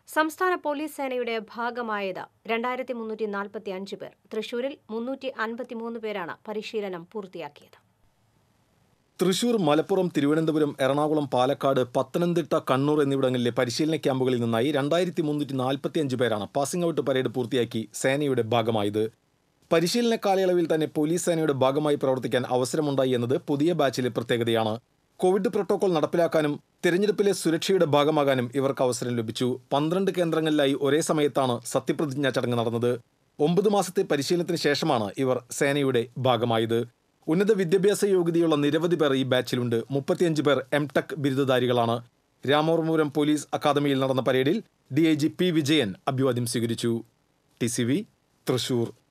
സംസ്ഥാന പോലീസ് സേനയുടെ ഭാഗമായത് രണ്ടായിരത്തി മുന്നൂറ്റി നാൽപ്പത്തി അഞ്ച് പേർ തൃശൂരിൽ മുന്നൂറ്റി അൻപത്തിമൂന്ന് പേരാണ് പരിശീലനം പൂർത്തിയാക്കിയത് തൃശൂർ മലപ്പുറം തിരുവനന്തപുരം എറണാകുളം പാലക്കാട് പത്തനംതിട്ട കണ്ണൂർ എന്നിവിടങ്ങളിലെ പരിശീലന ക്യാമ്പുകളിൽ നിന്നായി രണ്ടായിരത്തി മുന്നൂറ്റി നാൽപ്പത്തി അഞ്ച് പേരാണ് പാസിംഗ് ഔട്ട് പരേഡ് പൂർത്തിയാക്കി സേനയുടെ ഭാഗമായത് പരിശീലന കാലയളവിൽ തന്നെ പോലീസ് സേനയുടെ ഭാഗമായി പ്രവർത്തിക്കാൻ അവസരമുണ്ടായി എന്നത് പുതിയ ബാച്ചിലെ പ്രത്യേകതയാണ് കോവിഡ് പ്രോട്ടോകോൾ നടപ്പിലാക്കാനും തിരഞ്ഞെടുപ്പിലെ സുരക്ഷയുടെ ഭാഗമാകാനും ഇവർക്ക് അവസരം ലഭിച്ചു പന്ത്രണ്ട് കേന്ദ്രങ്ങളിലായി ഒരേ സമയത്താണ് സത്യപ്രതിജ്ഞാ ചടങ്ങ് നടന്നത് ഒമ്പത് മാസത്തെ പരിശീലനത്തിന് ശേഷമാണ് ഇവർ സേനയുടെ ഭാഗമായത് ഉന്നത വിദ്യാഭ്യാസ യോഗ്യതയുള്ള നിരവധി പേർ ഈ ബാച്ചിലുണ്ട് മുപ്പത്തിയഞ്ച് പേർ എം ടെക് ബിരുദധാരികളാണ് രാമവർമപുരം പോലീസ് അക്കാദമിയിൽ നടന്ന പരേഡിൽ D I G P Vijayan അഭിവാദ്യം സ്വീകരിച്ചു ടി സി വി തൃശൂർ